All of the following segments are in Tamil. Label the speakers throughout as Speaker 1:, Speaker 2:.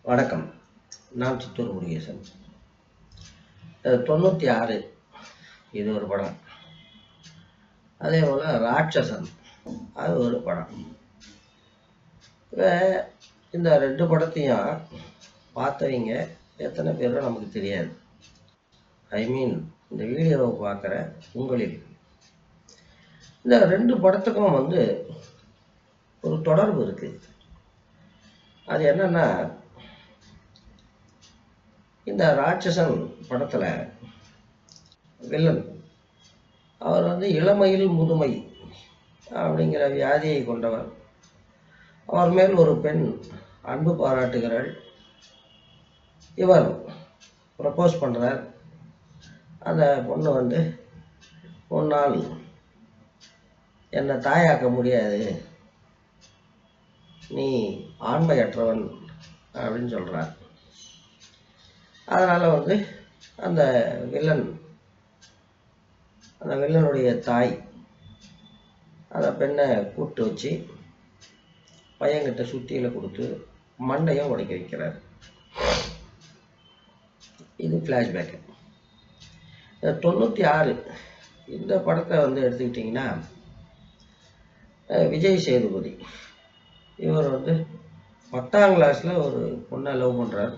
Speaker 1: வணக்கம் நான் சித்தூர் முருகேசன் அஹ் தொண்ணூற்றி ஆறு இது ஒரு படம் அதே போல் ராட்சசன் அது ஒரு படம் இப்ப இந்த ரெண்டு படத்தையும் பார்த்தவங்க எத்தனை பேரோ நமக்கு தெரியாது ஐ மீன் இந்த வீடியோவை பார்க்குற உங்களில் இந்த ரெண்டு படத்துக்கும் வந்து ஒரு தொடர்பு இருக்குது அது என்னன்னா இந்த ராட்சசன் படத்தில் வில்லன் அவர் வந்து இளமையில் முதுமை அப்படிங்கிற வியாதியை கொண்டவர் அவர் மேல் ஒரு பெண் அன்பு பாராட்டுகிறாள் இவர் ப்ரப்போஸ் பண்ணுறார் அந்த பொண்ணு வந்து உன்னால் என்னை தாயாக்க முடியாது நீ ஆண்மையற்றவன் அப்படின்னு சொல்கிறார் அதனால் வந்து அந்த வில்லன் அந்த வில்லனுடைய தாய் அந்த பெண்ணை கூப்பிட்டு வச்சு பையன்கிட்ட சுத்தியில கொடுத்து மண்டையும் உடைக்க வைக்கிறார் இது ஃப்ளாஷ்பேக்கு தொண்ணூற்றி ஆறு இந்த படத்தை வந்து எடுத்துக்கிட்டிங்கன்னா அஹ் விஜய் சேதுபதி இவர் வந்து பத்தாம் கிளாஸில் ஒரு பொண்ணை லவ் பண்ணுறார்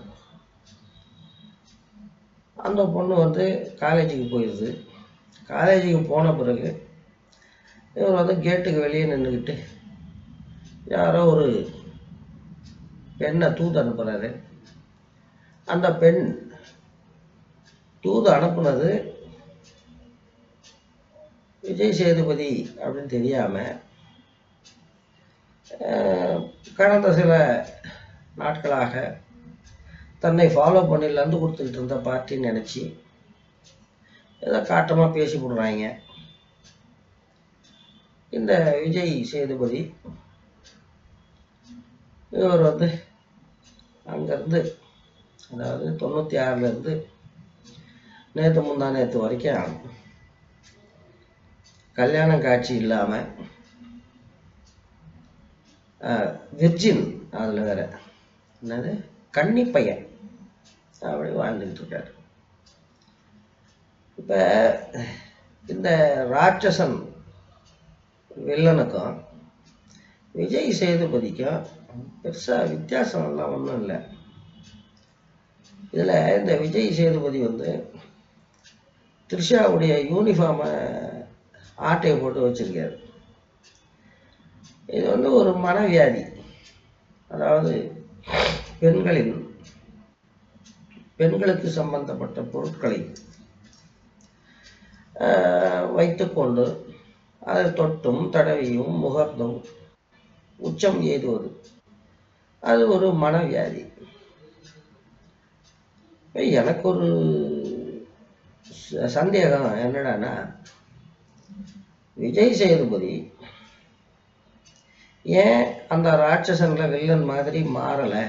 Speaker 1: அந்த பொண்ணு வந்து காலேஜுக்கு போயிடுது காலேஜுக்கு போன பிறகு இவர் வந்து கேட்டுக்கு வெளியே நின்றுக்கிட்டு யாரோ ஒரு பெண்ணை தூது அனுப்புகிறாரு அந்த பெண் தூது அனுப்புனது விஜய் சேதுபதி அப்படின்னு தெரியாமல் கடந்த சில நாட்களாக தன்னை ஃபாலோ பண்ணி லந்து கொடுத்துக்கிட்டு இருந்த பார்ட்டின்னு நினச்சி ஏதோ காட்டமாக பேசி விடுறாங்க இந்த விஜய் சேதுபதி இவர் வந்து அங்கேருந்து அதாவது தொண்ணூற்றி ஆறுலேருந்து நேற்று முந்தா நேற்று வரைக்கும் கல்யாணம் காட்சி இல்லாமல் விர்ஜின் அதில் வேற என்னது கன்னி பையன் அப்படி வாழ்ந்துக்கிட்டு இருக்காரு இப்போ இந்த ராட்சசன் வில்லனுக்கும் விஜய் சேதுபதிக்கும் பெருசாக வித்தியாசம் எல்லாம் ஒன்றும் இல்லை இதில் இந்த விஜய் சேதுபதி வந்து த்ரிஷாவுடைய யூனிஃபார்மை ஆட்டையை போட்டு வச்சிருக்காரு இது வந்து ஒரு மனவியாதி அதாவது பெண்களின் பெண்களுக்கு சம்பந்தப்பட்ட பொருட்களை ஆஹ், வைத்துக்கொண்டு அதை தொட்டும் தடவியும் முகர்ந்தும் உச்சம் ஏதுவது அது ஒரு மனவியாதி இப்ப எனக்கு ஒரு ச- சந்தேகம் என்னடான்னா விஜய் சேதுபதி ஏன் அந்த ராட்சசன்ல வில்லன் மாதிரி மாறலை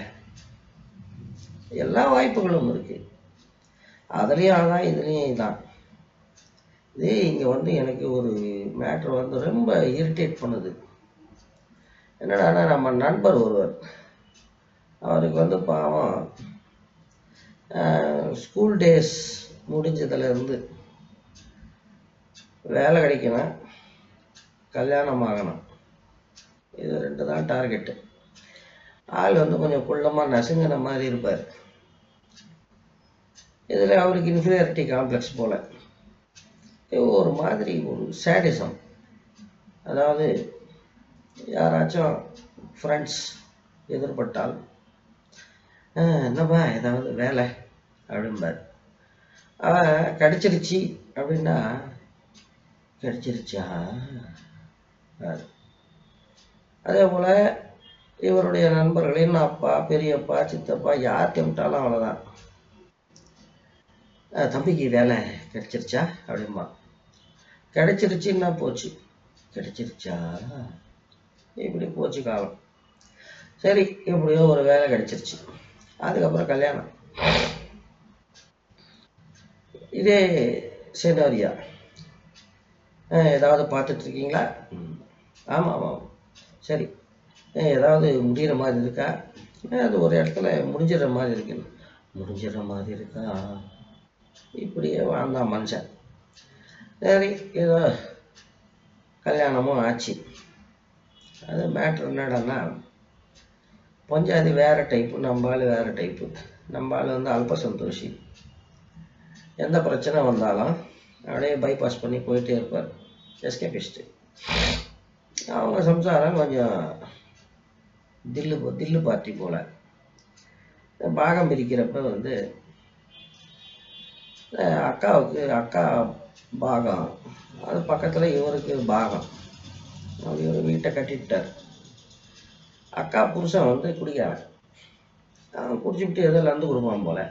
Speaker 1: எல்லா வாய்ப்புகளும் இருக்கு அதுலேயும் அதான் இதுலேயும் தான் இது இங்கே வந்து எனக்கு ஒரு மேட்ரு வந்து ரொம்ப இரிட்டேட் பண்ணுது என்னடான்னா நம்ம நண்பர் ஒருவர் அவருக்கு வந்து பாவம் ஸ்கூல் டேஸ் முடிஞ்சதுலேருந்து வேலை கிடைக்கணும் கல்யாணம் ஆகணும் இது ரெண்டு தான் டார்கெட்டு ஆள் வந்து கொஞ்சம் குள்ளமாக நசுங்கின மாதிரி இருப்பார் இதில் அவருக்கு இன்ஃபீரியாரிட்டி காம்ப்ளெக்ஸ் போல் இது ஒரு மாதிரி ஒரு சேடிசம் அதாவது யாராச்சும் ஃப்ரெண்ட்ஸ் எதிர்பட்டால் "ஆ, என்னப்பா ஏதாவது வேலை அப்படிம்பார் அவன் கடிச்சிருச்சு அப்படின்னா கடிச்சிருச்சா அது. அதே போல் இவருடைய நண்பர்களின் அப்பா பெரியப்பா சித்தப்பா யார்கிட்ட விட்டாலும் அவ்வளோதான் "அஹ், தம்பிக்கு வேலை கிடைச்சிருச்சா அப்படிம்பா கிடைச்சிருச்சுன்னா போச்சு கிடைச்சிருச்சா இப்படி போச்சு காலம் சரி எப்படியோ ஒரு வேலை கிடைச்சிருச்சு அதுக்கப்புறம் கல்யாணம் இதே சினாரியா ஏதாவது பார்த்துட்டு இருக்கீங்களா ம். ஆமாம் ஆமாம் சரி அஹ் ஏதாவது முடிகிற மாதிரி இருக்கா ஏன் அது ஒரு இடத்துல முடிஞ்சிடுற மாதிரி இருக்கு முடிஞ்சிடுற மாதிரி இருக்கா இப்படியே வாழ்ந்தான் மனுஷன் சரி ஏதோ கல்யாணமும் ஆச்சு அது மேட்ரு என்னடான்னா பொஞ்சாதி வேறு டைப்பு நம்ம ஆள் வேறு டைப்பு நம்ம ஆள் வந்து அல்ப சந்தோஷி எந்த பிரச்சனை வந்தாலும் அப்படியே பைபாஸ் பண்ணி போயிட்டே இருப்பார் எஸ்கேபிஸ்ட்டு அவங்க சம்சாரம் கொஞ்சம் தில்லு தில்லு பார்ட்டி போல பாகம் பிரிக்கிறப்ப வந்து அஹ் அக்காவுக்கு அக்கா பாகம் அது பக்கத்தில் இவருக்கு பாகம் அவர் இவர் வீட்டை கட்டிட்டார் அக்கா புருஷன் வந்து குடிக்காரன் அவன் குடிச்சுக்கிட்டு ஏதோ லந்து கொடுப்பான் போல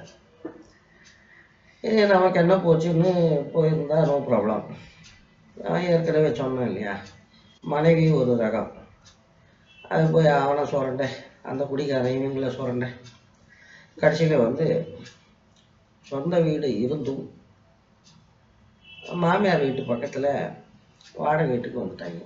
Speaker 1: இது நமக்கு என்ன போச்சுன்னு போயிருந்தா நோ ப்ராப்ளம் நான் ஏற்கனவே சொன்னேன் இல்லையா மனைவி ஒரு ரகம் அது போய் அவனை சுரண்ட அந்த குடிக்காரன் இவங்கள சுரண்ட கடைசியில் வந்து சொந்த வீடு இருந்தும் மாமியார் வீட்டு பக்கத்தில் வாடகை வீட்டுக்கு வந்துட்டாங்க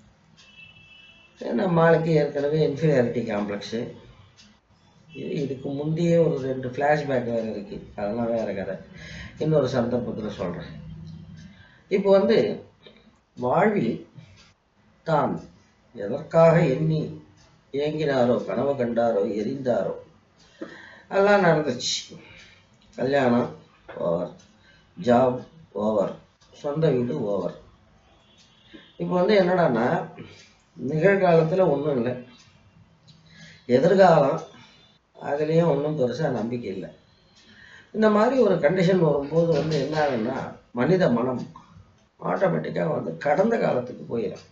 Speaker 1: நம்ம ஆளுக்கு ஏற்கனவே இன்ஃபீரியாரிட்டி காம்ப்ளெக்ஸு இதுக்கு முந்தைய ஒரு ரெண்டு ஃப்ளாஷ்பேக் வேறு இருக்குது அதெல்லாம் வேறு கதை இன்னொரு சந்தர்ப்பத்தில் சொல்கிறேன் இப்போ வந்து வாழ்வில் தான் எதற்காக எண்ணி ஏங்கினாரோ கனவு கண்டாரோ எரிந்தாரோ எல்லாம் நடந்துச்சு கல்யாணம் ஓவர் ஜாப் ஓவர் சொந்த வீடு ஓவர் இப்போ வந்து என்னடான்னா நிகழ்காலத்தில் ஒன்றும் இல்லை எதிர்காலம் அதுலேயும் ஒன்றும் பெருசாக நம்பிக்கை இல்லை இந்த மாதிரி ஒரு கண்டிஷன் வரும்போது வந்து என்ன ஆகுன்னா மனித மனம் ஆட்டோமேட்டிக்காக வந்து கடந்த காலத்துக்கு போயிடும்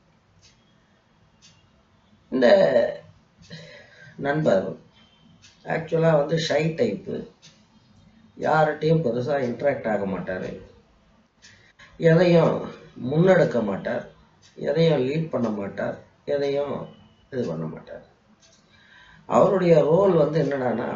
Speaker 1: இந்த நண்பர் ஆக்சுவலாக வந்து ஷை டைப்பு யார்கிட்டையும் பெருசாக இன்ட்ராக்ட் ஆக மாட்டார் எதையும் முன்னெடுக்க மாட்டார் எதையும் லீட் பண்ண மாட்டார் எதையும் இது பண்ண மாட்டார் அவருடைய ரோல் வந்து என்னடான்னா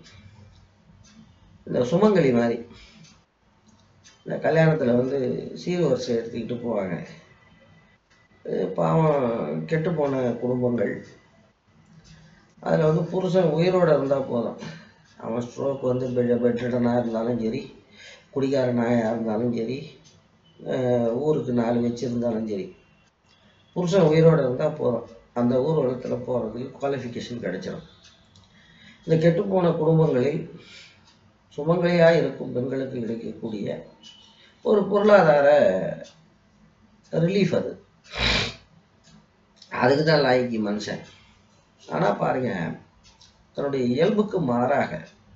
Speaker 1: இந்த சுமங்கலி மாதிரி இந்த கல்யாணத்தில் வந்து சீர்வரிசை எடுத்துக்கிட்டு போவாங்க இது பாவம் கெட்டு போன குடும்பங்கள் அதில் வந்து புருஷன் உயிரோடு இருந்தால் போதும் அவன் ஸ்ட்ரோக் வந்து பெட் பெட்ரிடனாக இருந்தாலும் சரி குடிகார நாயாக இருந்தாலும் சரி அஹ் ஊருக்கு நாலு வச்சுருந்தாலும் சரி புருஷன் உயிரோடு இருந்தால் போதும் அந்த ஊர்வலத்தில் போகிறதுக்கு குவாலிஃபிகேஷன் கிடைச்சிடும் இந்த கெட்டுப்போன குடும்பங்களில் சுமங்கலியாக இருக்கும் பெண்களுக்கு கிடைக்கக்கூடிய ஒரு பொருளாதார ரிலீஃப் அது அதுக்கு தான் லாய்க்கு மனுஷன் ஆனால் பாருங்க தன்னுடைய இயல்புக்கு மாறாக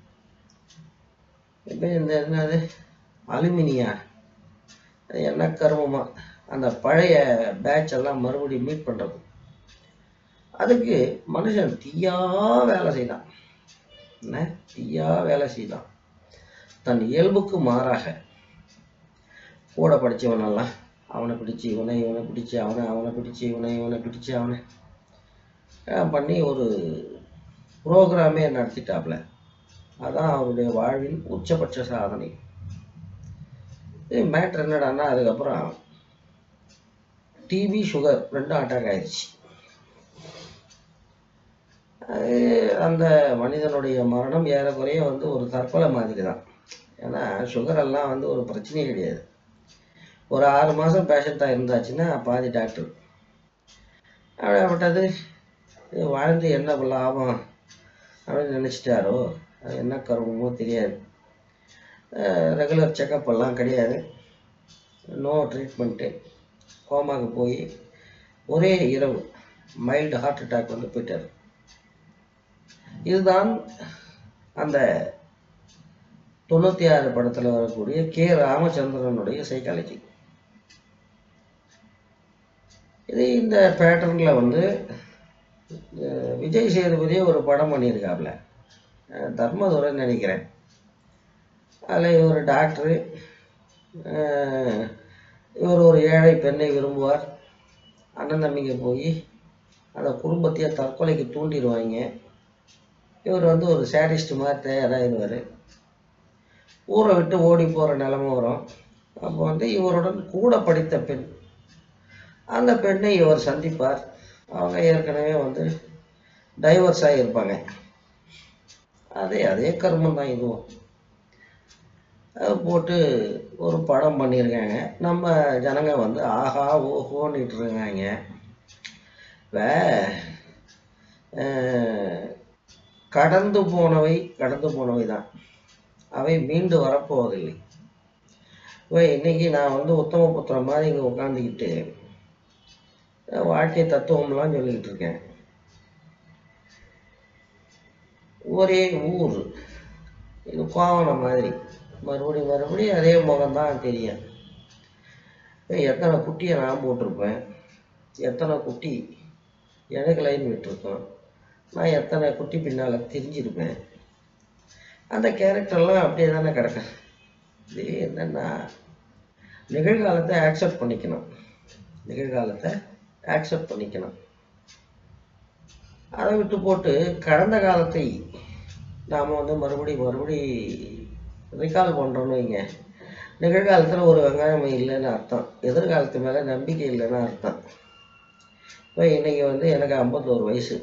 Speaker 1: இப்போ இந்த என்னது அலுமினியா அது என்ன கருமமா அந்த பழைய பேட்ச் எல்லாம் மறுபடியும் மீட் பண்ணுறது அதுக்கு மனுஷன் தீயா வேலை செய்தான் என்ன தீயா வேலை செய்தான் தன் இயல்புக்கு மாறாக கூட படித்தவனெல்லாம் அவனை பிடிச்சி இவனை இவனை பிடிச்சி அவனை அவனை பிடிச்சி இவனை இவனை பிடிச்சி அவனை அஹ் பண்ணி ஒரு ப்ரோக்ராமே நடத்திட்டாப்புல அதான் அவருடைய வாழ்வின் உச்சபட்ச சாதனை இது மேட்ரு என்னடான்னா அதுக்கப்புறம் டிபி சுகர் ரெண்டும் அட்டாக் ஆயிடுச்சு அது அந்த மனிதனுடைய மரணம் ஏறக்குறைய வந்து ஒரு தற்கொலை மாதிரி தான் ஏன்னா சுகர் எல்லாம் வந்து ஒரு பிரச்சனையே கிடையாது ஒரு ஆறு மாதம் பேஷண்ட்டாக இருந்தாச்சுன்னா பாதி டாக்டர் அப்படிப்பட்டது இது வாழ்ந்து என்ன லாபம் அப்படின்னு நினச்சிட்டாரோ அது என்ன கருமமோ தெரியாது ரெகுலர் செக்கப் எல்லாம் கிடையாது நோ ட்ரீட்மெண்ட்டு கோமாக்கு போய் ஒரே இரவு மைல்டு ஹார்ட் அட்டாக் வந்து போயிட்டார் இதுதான் அந்த தொண்ணூற்றி ஆறு படத்தில் வரக்கூடிய கே ராமச்சந்திரனுடைய சைக்காலஜி இது இந்த பேட்டர்னில் வந்து அஹ், விஜய் சேதுபதியே ஒரு படம் பண்ணியிருக்காப்புல அஹ், தர்மதுரைன்னு நினைக்கிறேன் அதில் இவர் டாக்டரு அஹ், இவர் ஒரு ஏழை பெண்ணை விரும்புவார் அண்ணன் தம்பிங்க போய் அந்த குடும்பத்தையே தற்கொலைக்கு தூண்டிடுவாங்க இவர் வந்து ஒரு சேடிஸ்ட் மாதிரி தயாராகிடுவார் ஊரை விட்டு ஓடி போகிற நிலமை வரும் அப்போ வந்து இவருடன் கூட படித்த பெண் அந்த பெண்ணை இவர் சந்திப்பார் அவங்க ஏற்கனவே வந்து டைவர்ஸ் ஆகியிருப்பாங்க அதே அதே கர்மம் தான் இதுவும் அது போட்டு ஒரு படம் பண்ணியிருக்காங்க நம்ம ஜனங்க வந்து ஆஹா ஓஹோன்னுட்டு இருக்காங்க இப்போ அஹ், கடந்து போனவை கடந்து போனவை தான் அவை மீண்டு வரப்போவதில்லை இப்போ இன்னைக்கு நான் வந்து உத்தம புத்திரம் மாதிரி இங்கே உட்காந்துக்கிட்டு வாழ்க்கை தத்துவம்லாம் சொல்லிக்கிட்டு இருக்கேன் ஒரே ஊர் இது கோவணம் மாதிரி மறுபடியும் மறுபடியும் அதே முகம்தான் தெரியும் ஏய், எத்தனை குட்டியை நான் போட்டிருப்பேன் எத்தனை குட்டி எனக்கு லைன் விட்டுருக்கோம் நான் எத்தனை குட்டி பின்னால் தெரிஞ்சிருப்பேன் அந்த கேரக்டர்லாம் அப்படியே தானே கிடக்கும் இது என்னென்னா நிகழ்காலத்தை ஆக்செப்ட் பண்ணிக்கணும் நிகழ்காலத்தை ஆக்செப்ட் பண்ணிக்கணும் அதை விட்டு போட்டு கடந்த காலத்தை நாம் வந்து மறுபடி மறுபடி ரிகால் பண்ணுறோன்னு வைங்க நிகழ்காலத்தில் ஒரு வெங்காயம் இல்லைன்னு அர்த்தம் எதிர்காலத்து மேலே நம்பிக்கை இல்லைன்னு அர்த்தம் இப்போ இன்னைக்கு வந்து எனக்கு ஐம்பத்தோரு வயசு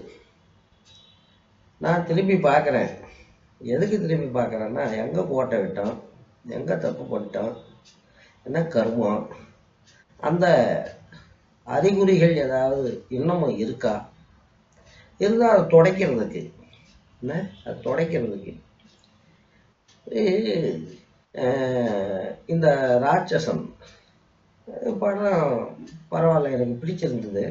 Speaker 1: நான் திரும்பி பார்க்குறேன் எதுக்கு திரும்பி பார்க்குறேன்னா எங்கே கோட்டை விட்டோம் எங்கே தப்பு பண்ணிட்டோம் என்ன கர்மம் அந்த அறிகுறிகள் ஏதாவது இன்னமும் இருக்கா இருந்தால் அதை துடைக்கிறதுக்கு என்ன அது துடைக்கிறதுக்கு இது, அஹ், இந்த ராட்சசன் அஹ், படம் பரவாயில்ல எனக்கு பிடிச்சிருந்தது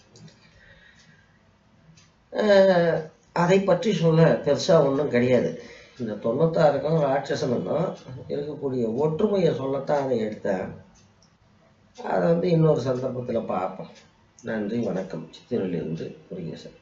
Speaker 1: அஹ், அதை பற்றி சொல்ல பெருசாக ஒன்றும் கிடையாது இந்த தொண்ணூத்தாறுக்கும் ராட்சசனுக்கும் இருக்கக்கூடிய ஒற்றுமையை சொல்லத்தான் அதை எடுத்தேன் அதை வந்து இன்னொரு சந்தர்ப்பத்தில் பார்ப்போம் நன்றி வணக்கம் சித்திரையிலிருந்து முருகேசன்